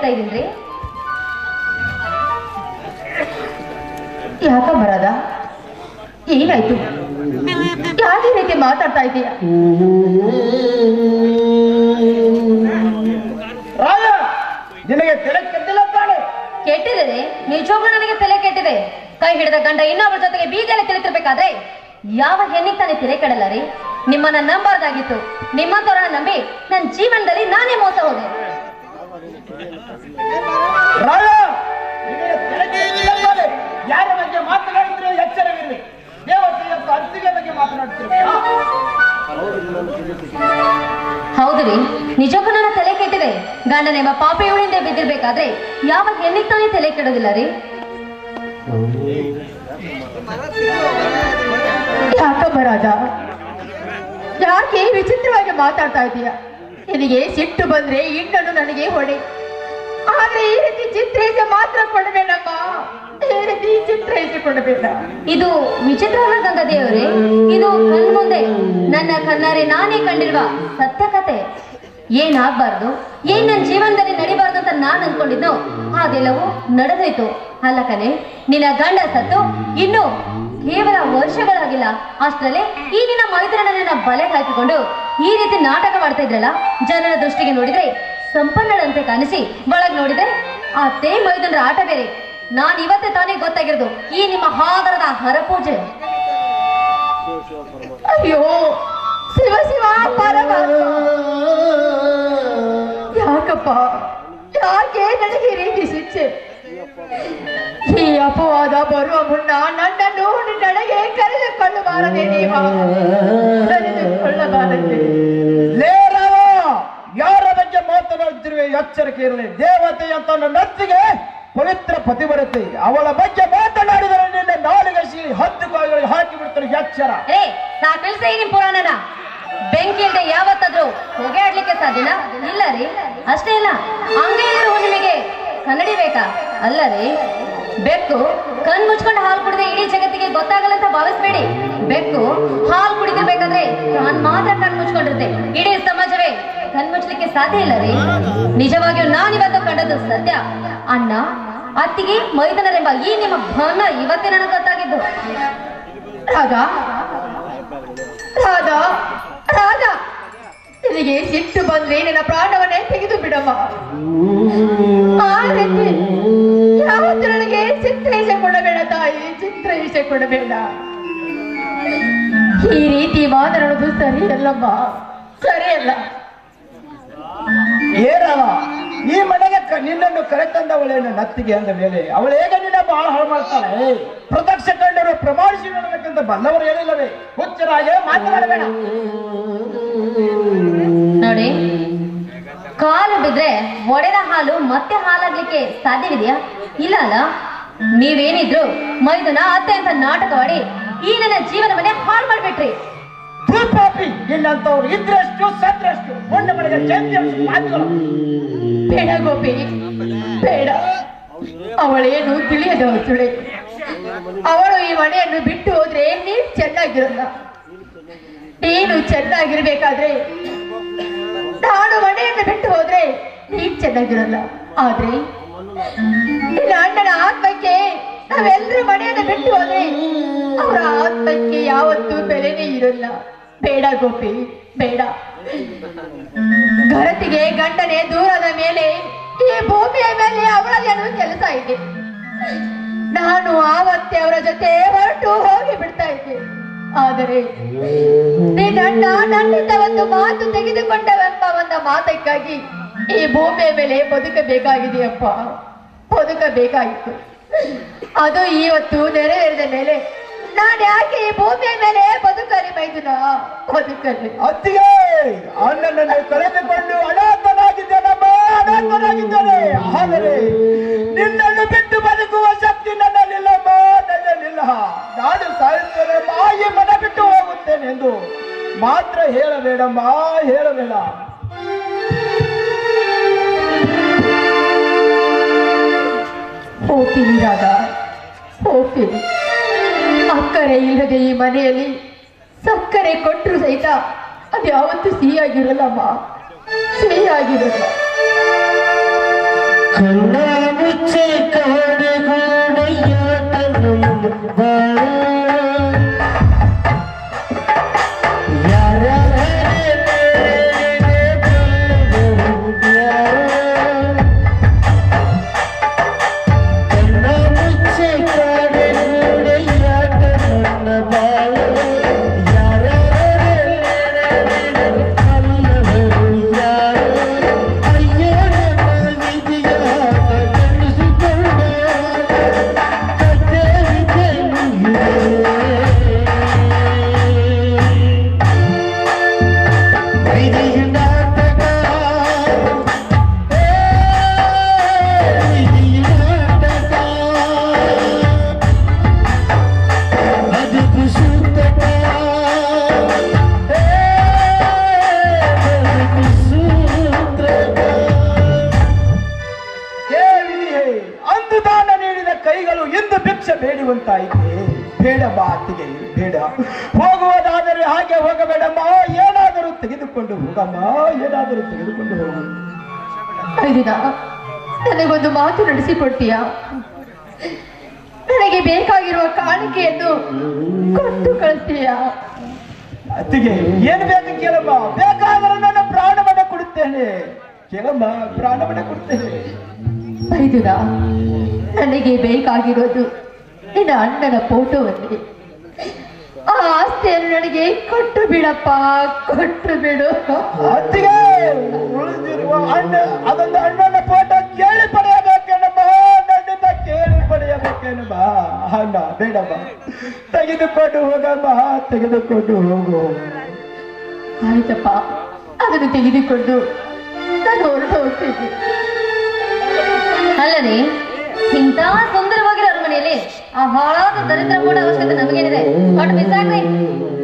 ಹೇಳ್ತಾ ಇದ್ದೀನಿ ಯಾಕ ಬರದ ಏನಾಯ್ತು ಯಾಕೆ ಈ ರೀತಿ ಮಾತಾಡ್ತಾ ಇದೀಯ ರಾಜ ನಿನಗೆ ತಲೆ ಕೆಟ್ಟಿಲ್ಲ ತಾನೆ ಕೆಟ್ಟಿದೆ ನಿಜವಾಗ್ಲೂ ನನಗೆ ತಲೆ ಕೆಟ್ಟಿದೆ ಕೈ ಹಿಡಿದ ಗಂಡ ಇನ್ನೊಬ್ಬರ ಜೊತೆಗೆ ಬೀದಿಯಲ್ಲಿ ತಿಳಿತಿರ್ಬೇಕಾದ್ರೆ ಯಾವ ಹೆಣ್ಣಿಗೆ ತಾನೇ ತೆರೆ ಕೆಡಲ್ಲ ರೀ ನಿಮ್ಮನ್ನ ನಂಬಾರ್ದಾಗಿತ್ತು ನಿಮ್ಮಂತವ್ರನ್ನ ನಂಬಿ ನನ್ನ ಜೀವನದಲ್ಲಿ ನಾನೇ ಮೋಸ ಹೋದೆ ರಾಜ ನಿನಗೆ ತಲೆ ಕೆಟ್ಟಿಲ್ಲ ತಾನೆ ಯಾರ ಬಗ್ಗೆ ಮಾತನಾಡಿದ್ರೆ ಎಚ್ಚರವಿರಲಿ ದೇವತೆಯ ಅತ್ತಿಗೆ ಬಗ್ಗೆ ಮಾತನಾಡ್ತಿರ್ಬೇಕಾ ಹೌದು ರೀ ನಿಜಕ್ಕೂ ನನ್ನ ತಲೆ ಕೆಟ್ಟಿದೆ ಗಂಡನೆಂಬ ಪಾಪೆಯುಳಿಂದ ಬಿದ್ದಿರ್ಬೇಕಾದ್ರೆ ಯಾವ ಹೆಣ್ಣಿಗೆ ತಾನೇ ತಲೆ ಕೆಡೋದಿಲ್ಲ ರೀ ಯಾಕ ಬರದ ಯಾಕೆ ವಿಚಿತ್ರವಾಗಿ ಮಾತಾಡ್ತಾ ಇದೀಯ ನಿನಗೆ ಸಿಟ್ಟು ಬಂದ್ರೆ ಇನ್ನನು ನನಗೆ ಹೊಡೆ ಆದ್ರೆ ಈ ರೀತಿ ಚಿತ್ರಿಸಿ ಮಾತ್ರ ಕೊಡಬೇಡಮ್ಮ ಈ ರೀತಿ ಚಿತ್ರಿಸಿ ಕೊಡಬೇಡ ಇದು ವಿಚಿತ್ರವಲ್ಲ ಗಂಗಾದೇವರೇ ಇದು ಕಣ್ಮುಂದೆ ನನ್ನ ಕಣ್ಣಾರೆ ನಾನೇ ಕಂಡಿರುವ ಸತ್ಯ ಕತೆ ಏನಾಗ್ಬಾರ್ದು ಏನ್ ನನ್ನ ಜೀವನದಲ್ಲಿ ನಡಿಬಾರ್ದು ಅಂತ ನಾನ್ ಅನ್ಕೊಂಡಿದ್ನೋ ಅದೆಲ್ಲವೂ ನಡೆದೋಯ್ತು ಅಲ್ಲ ಕಣೆ ನಿನ್ನ ಗಂಡ ಸತ್ತು ಇನ್ನು ಕೇವಲ ವರ್ಷಗಳಾಗಿಲ್ಲ ಅಷ್ಟರಲ್ಲೇ ಈ ನಿನ್ನ ಮೈತ್ರಿಯನ್ನ ಬಲೆಗೆ ಹಾಕಿಕೊಂಡು ಈ ರೀತಿ ನಾಟಕ ಮಾಡ್ತಾ ಇದ್ರಲ್ಲ ಜನರ ದೃಷ್ಟಿಗೆ ನೋಡಿದ್ರೆ ಸಂಪನ್ನಳಂತೆ ಕಾಣಿಸಿ ಒಳಗ್ ನೋಡಿದ್ರೆ ಆ ತೇ ಮೈದನರ ಆಟ ಬೇರೆ ನಾನ್ ಇವತ್ತೇ ತಾನೇ ಗೊತ್ತಾಗಿರೋದು ಈ ನಿಮ್ಮ ಹಾದರದ ಹರಪೂಜೆ ಅಯ್ಯೋ ಶಿವ ಶಿವ ಪರಮಾತ್ಮ ಯಾಕಪ್ಪ ಯಾಕೆ ನನಗೆ ಈ ರೀತಿ ಶಿಕ್ಷೆ ಈ ಅಪವಾದ ಬರುವ ಮುನ್ನ ನನ್ನನ್ನು ನಿನ್ನಡೆಗೆ ಕರೆದುಕೊಳ್ಳಬಾರದೆ ನೀವ ಕರೆದುಕೊಳ್ಳಬಾರದೆ ಲೇ ರಾಮ ಯಾರ ಬಗ್ಗೆ ಮಾತನಾಡುತ್ತಿರುವೆ ಎಚ್ಚರಿಕೆ ಇರಲಿ ದೇವತೆ ಅಂತ ನತ್ತಿಗೆ ಪವಿತ್ರ ಪತಿವರತೆ ಅವಳ ಬಗ್ಗೆ ಮಾತನಾಡಿದರೆ ನಿನ್ನ ನಾಲಿಗೆ ಹತ್ತು ಕಾಯಿಗಳು ಹಾಕಿ ಬಿಡ್ತಾರೆ ಎಚ್ಚರ ಏ ನಾ ತಿಳಿಸೇ ನಿಮ್ ಪುರಾಣನ ಬೆಂಕಿ ಇಲ್ದೆ ಯಾವತ್ತಾದ್ರೂ ಹೊಗೆ ಆಡ್ಲಿಕ್ಕೆ ಸಾಧ್ಯನಾ ಇಲ್ಲ ರೀ ಅಷ್ಟೇ ಇಲ್ಲ ಅಂಗೈಲಿರುವ ಹುಣ್ಣಿಮೆಗೆ ಕನ್ನಡಿ ಬೇಕಾ ಅಲ್ಲ ರೀ ಬೆಕ್ಕು ಕಣ್ ಮುಚ್ಕೊಂಡು ಹಾಲು ಕುಡಿದ್ರೆ ಇಡೀ ಜಗತ್ತಿಗೆ ಗೊತ್ತಾಗಲ್ಲ ಅಂತ ಭಾವಿಸ್ಬೇಡಿ ಬೆಕ್ಕು ಹಾಲು ಕುಡಿದಿರ್ಬೇಕಾದ್ರೆ ನಾನ್ ಮಾತ್ರ ಕಣ್ ಮುಚ್ಕೊಂಡಿರುತ್ತೆ ಇಡೀ ಸಮಾಜವೇ ಕಣ್ ಮುಚ್ಲಿಕ್ಕೆ ಸಾಧ್ಯ ಇಲ್ಲ ರೀ ನಿಜವಾಗಿಯೂ ನಾನಿವತ್ತು ಕಂಡದ್ದು ಸತ್ಯ ಅಣ್ಣ ಅತ್ತಿಗೆ ಮೈದನರೆಂಬ ಈ ನಿಮ್ಮ ಭವನ ಇವತ್ತೇ ನನಗೆ ಗೊತ್ತಾಗಿದ್ದು ರಾಧಾ ರಾಧಾ ರಾಧಾ ನಿನಗೆ ಸಿಟ್ಟು ಬಂದ್ರೆ ನಿನ್ನ ಪ್ರಾಣವನ್ನೇ ತೆಗೆದು ಬಿಡಮ್ಮ ಆ ರೀತಿ ಯಾವತ್ತು ನನಗೆ ಚಿತ್ರಹಿಸೆ ಕೊಡಬೇಡ ತಾಯಿ ಚಿತ್ರಹಿಸೆ ಕೊಡಬೇಡ ಈ ರೀತಿ ಮಾತನಾಡೋದು ಸರಿಯಲ್ಲಮ್ಮ ಸರಿಯಲ್ಲ ಏನವ ಈ ಮನೆಗೆ ಕ- ನಿನ್ನನ್ನು ಕರೆತಂದವಳೇನು ನತ್ತಿಗೆ ಅಂದ ಮೇಲೆ ಅವಳು ಹೇಗೆ ನಿನ್ನ ಬಹಳ ಹಾಳು ಮಾಡ್ತಾಳೆ ಪ್ರತ್ಯಕ್ಷ ಕಂಡರು ಪ್ರಮಾಣಿಸಿ ನೋಡಬೇಕಂತ ಬಲ್ಲವರು ಹೇಳಿಲ್ಲವೇ ಹುಚ್ಚರಾಗೆ ಮಾತನಾಡಬೇಡ ನೋಡಿ ಕಾಲು ಬಿದ್ರೆ ಒಡೆದ ಹಾಲು ಮತ್ತೆ ಹಾಲಾಗ್ಲಿಕ್ಕೆ ಸಾಧ್ಯವಿದೆಯಾ ಇಲ್ಲ ಅಲ್ಲ ನೀವೇನಿದ್ರು ಮೈದುನ ಅತ್ತೆ ಅಂತ ನಾಟಕವಾಡಿ ಈ ನನ್ನ ಜೀವನವನ್ನೇ ಹಾಳು ಮಾಡ್ಬಿಟ್ರಿ ಥು ಪಾಪಿ ನಿನ್ನಂತವ್ರು ಇದ್ರಷ್ಟು ಸದ್ರಷ್ಟು ಒಂದ ಮನೆಗೆ ಜಂಜ ಮಾತುಗಳು ಬೇಡ ಗೋಪಿ ಬೇಡ ಅವಳೇನು ತಿಳಿಯದ ಸುಳೆ ಅವಳು ಈ ಮನೆಯನ್ನು ಬಿಟ್ಟು ಹೋದ್ರೆ ನೀನ್ ಚೆನ್ನಾಗಿರಲ್ಲ ನೀನು ಚೆನ್ನಾಗಿರ್ಬೇಕಾದ್ರೆ ನಾನು ಮನೆಯನ್ನು ಬಿಟ್ಟು ಹೋದ್ರೆ ನೀನ್ ಚೆನ್ನಾಗಿರಲ್ಲ ಆದ್ರೆ ನಿನ್ನ ಅಣ್ಣನ ಆತ್ಮಕ್ಕೆ ನಾವೆಲ್ಲರೂ ಮನೆಯನ್ನು ಬಿಟ್ಟು ಹೋದ್ರೆ ಅವರ ಆತ್ಮಕ್ಕೆ ಯಾವತ್ತೂ ಬೆಲೆನೇ ಇರಲ್ಲ ಬೇಡ ಗೋಪಿ ಬೇಡ ಗರತಿಗೆ ಗಂಡನೆ ದೂರದ ಮೇಲೆ ಈ ಭೂಮಿಯ ಮೇಲೆ ಅವಳದೇನು ಕೆಲಸ ಇದೆ ನಾನು ಆವತ್ತೆ ಅವರ ಜೊತೆ ಹೊರಟು ಹೋಗಿ ಬಿಡ್ತಾ ಇದ್ದೆ ಆದರೆ ನಿನ್ನಣ್ಣ ನನ್ನಿಂದ ಒಂದು ಮಾತು ತೆಗೆದುಕೊಂಡವೆಂಬ ಒಂದು ಮಾತಕ್ಕಾಗಿ ಈ ಭೂಮಿಯ ಮೇಲೆ ಬದುಕಬೇಕಾಗಿದೆಯಪ್ಪ ಬದುಕಬೇಕಾಗಿತ್ತು ಅದು ಇವತ್ತು ನೆರವೇರಿದ ಮೇಲೆ ನಾನು ಯಾಕೆ ಈ ಭೂಮಿಯ ಮೇಲೆ ಬದುಕಲಿ ಮೈದುನ ಬದುಕಲಿ ಅತ್ತಿಗೆ ಅಣ್ಣನನ್ನು ಕರೆದುಕೊಂಡು ಅನಾಥನಾಗಿದ್ದೇನಮ್ಮ ಅನಾಥನಾಗಿದ್ದೇನೆ ಆದರೆ ನಿನ್ನನ್ನು ಬಿಟ್ಟು ಬದುಕುವ ಶಕ್ತಿ ನನ್ನಲ್ಲಿಲ್ಲಮ್ಮ ನನ್ನಲ್ಲಿಲ್ಲ ನಾನು ಸಾಯುತ್ತೇನೆ ಮಾಯಿ ಮನ ಬಿಟ್ಟು ಹೋಗುತ್ತೇನೆ ಎಂದು ಮಾತ್ರ ಹೇಳಬೇಡಮ್ಮ ಹೇಳಬೇಡ ಹೋಗ್ತೀನಿ ರಾಧಾ ಹೋಗ್ತೀನಿ ಅಕ್ಕರೆ ಇಲ್ಲದೆ ಈ ಮನೆಯಲ್ಲಿ ಸಕ್ಕರೆ ಕೊಟ್ಟರು ಸಹಿತ ಅದು ಯಾವತ್ತೂ ಸಿಹಿಯಾಗಿರಲ್ಲಮ್ಮ ಸಿಹಿಯಾಗಿರಲ್ಲ ಕಣ್ಣ ಮುಚ್ಚೆ ಕಾಡುಗೋಡೆಯಾಟ ನಮ್ಮ ಬಾಳ ಯಾರ ಕಣ್ಣ ಮುಚ್ಚೆ ಕಾಡುಗೋಡೆಯಾಟ ನನ್ನ ಬಾಳ ಯಾರ ಅಯ್ಯೋ ನನ್ನ ವಿಧಿಯಾಟ ಕಲಿಸಿಕೊಂಡ ಹೇ ವಿಧಿಯೇ ಅಂದು ದಾನ ನೀಡಿದ ಕೈಗಳು ಎಂದು ಭಿಕ್ಷೆ ಬೇಡುವಂತಾಯಿತೆ ಬೇಡ ಮಾತಿಗೆ ಬೇಡ ಹೋಗುವುದಾದರೆ ಹಾಗೆ ಹೋಗಬೇಡಮ್ಮ ಏನಾದರೂ ತೆಗೆದುಕೊಂಡು ಹೋಗಮ್ಮ ಏನಾದರೂ ತೆಗೆದುಕೊಂಡು ಹೋಗು ಐದಿನ ನನಗೊಂದು ಮಾತು ನಡೆಸಿಕೊಡ್ತೀಯಾ ನನಗೆ ಬೇಕಾಗಿರುವ ಕಾಣಿಕೆಯನ್ನು ಕೊಟ್ಟು ಕಳಿಸ್ತೀಯಾ ಅತ್ತಿಗೆ ಏನು ಬೇಕು ಕೇಳಮ್ಮ ಬೇಕಾದರೆ ನನ್ನ ಪ್ರಾಣವನ್ನ ಕೊಡುತ್ತೇನೆ ಕೇಳಮ್ಮ ಪ್ರಾಣವನ್ನ ಕೊಡುತ್ತೇನೆ ಐದಿನ ನನಗೆ ಬೇಕಾಗಿರೋದು ನಿನ್ನ ಅಣ್ಣನ ಫೋಟೋವನ್ನೇ ಆ ಆಸ್ತಿಯನ್ನು ನನಗೆ ಕೊಟ್ಟು ಬಿಡಪ್ಪ ಕೊಟ್ಟು ಬಿಡು ಅತ್ತಿಗೆ ಉಳಿದಿರುವ ಅಣ್ಣ ಅದೊಂದು ಅಣ್ಣನ ಫೋಟೋ ಕೇಳಿ ಪಡೆಯಬೇಕೇನಮ್ಮ ನನ್ನಿಂದ ಕೇಳಿ ಪಡೆಯಬೇಕೇನಮ್ಮ ಅಣ್ಣ ಬೇಡಮ್ಮ ತೆಗೆದುಕೊಂಡು ಹೋಗಮ್ಮ ತೆಗೆದುಕೊಂಡು ಹೋಗು ಆಯ್ತಪ್ಪ ಅದನ್ನು ತೆಗೆದುಕೊಂಡು ನಾನು ಹೊರಟು ಹೋಗ್ತೀನಿ ಅಲ್ಲದೆ ಇಂಥ ಸುಂದರವಾಗಿರೋ ಅರಮನೆಯಲ್ಲಿ ಆ ಹಾಳಾದ ದರಿದ್ರ ಕೂಡ ಅವಶ್ಯಕತೆ ನಮಗೇನಿದೆ ಒಟ್ಟು ಬಿಸಾಕ್ರಿ